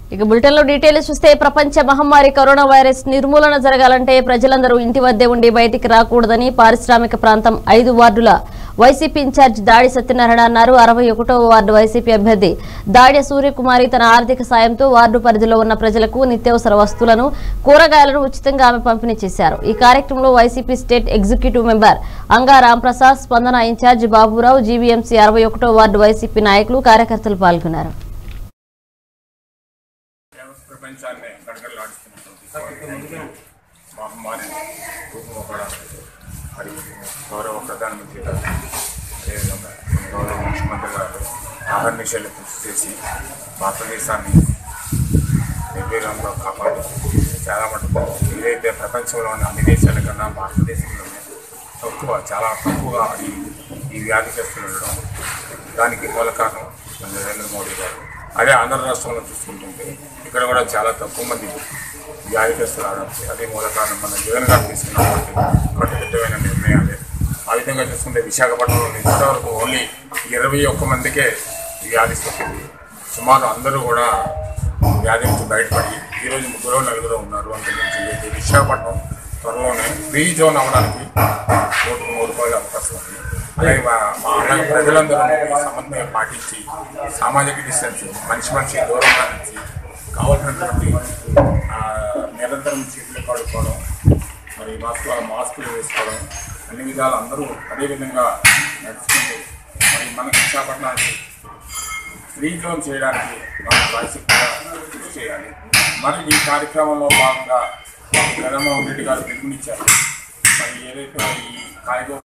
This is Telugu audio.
ఇక బులెటిన్ లో డీటెయిల్స్ చూస్తే ప్రపంచ మహమ్మారి కరోనా వైరస్ నిర్మూలన జరగాలంటే ప్రజలందరూ ఇంటి వద్దే ఉండి బయటికి రాకూడదని పారిశ్రామిక ప్రాంతం ఐదు వార్డుల వైసీపీ ఇన్ఛార్జ్ దాడి సత్యనారాయణ అన్నారు అరవై ఒకటో వార్డు వైసీపీ అభ్యర్థి దాడి సూర్యకుమారి తన ఆర్థిక సాయంతో వార్డు పరిధిలో ఉన్న ప్రజలకు నిత్యావసర వస్తువులను కూరగాయలను ఉచితంగా ఆమె పంపిణీ చేశారు ఈ కార్యక్రమంలో వైసీపీ స్టేట్ ఎగ్జిక్యూటివ్ మెంబర్ అంగా రాంప్రసాద్ స్పందన ఇన్ఛార్జ్ బాబురావు జీవీఎంసీ అరవై ఒకటో వార్డు వైసీపీ నాయకులు కార్యకర్తలు పాల్గొన్నారు ప్రపంచాన్ని గడగడలాడిస్తున్నటువంటి మహమ్మారి రూపుమొక్కడానికి మరియు గౌరవ ప్రధానమంత్రి గారు అదేవిధంగా గౌరవ ముఖ్యమంత్రి గారు ఆహార నిషేధాలు కృషి చేసి భారతదేశాన్ని నిర్వీర్యంగా కాపాడు చాలా మటుకు ఏదైతే ప్రపంచంలోని అన్ని దేశాల కన్నా భారతదేశంలోనే తక్కువ చాలా తక్కువగా ఈ ఈ వ్యాధిగ్రస్తులు ఉండడం దానికి మూల కారణం మన నరేంద్ర మోడీ గారు అదే ఆంధ్ర రాష్ట్రంలో చూసుకుంటుంటే ఇక్కడ కూడా చాలా తక్కువ మంది వ్యాధిగ్రస్తులు రావడానికి అదే మూల కారణం మన జగన్ గారు తీసుకున్నటువంటి కట్టుదిట్టమైన నిర్ణయాలే ఆ విధంగా చూసుకుంటే విశాఖపట్నంలో ఇంతవరకు ఓన్లీ ఇరవై ఒక్క మందికే ఈ వ్యాధి సోకింది సుమారు అందరూ కూడా వ్యాధి నుంచి బయటపడి ఈరోజు ముగ్గురు నలుగురు ఉన్నారు అంత నుంచి ఇది విశాఖపట్నం త్వరలోనే ఫ్రీ జోన్ అవ్వడానికి కోటి మూడు రూపాయలు అవకాశం ఉంది అలాగే మా మా అలాగే ప్రజలందరూ ఈ సమన్వయం పాటించి సామాజిక డిస్టెన్స్ మనిషి మనిషి దూరంగా నుంచి కావాల్సినటువంటి ఆ, నిరంతరం చేతులు కడుక్కోవడం మరి మాస్క్ మాస్కులు వేసుకోవడం అన్ని విధాలు అందరూ అదే విధంగా నడుచుకుంటూ మరి మన విశాఖపట్నానికి ఫ్రీ జోన్ చేయడానికి మనం రాజశక్తిగా కృషి చేయాలి మరి ఈ కార్యక్రమంలో భాగంగా జగన్మోహన్ రెడ్డి గారు పిలుపునిచ్చారు మరి ఏదైతే ఈ కాయగూర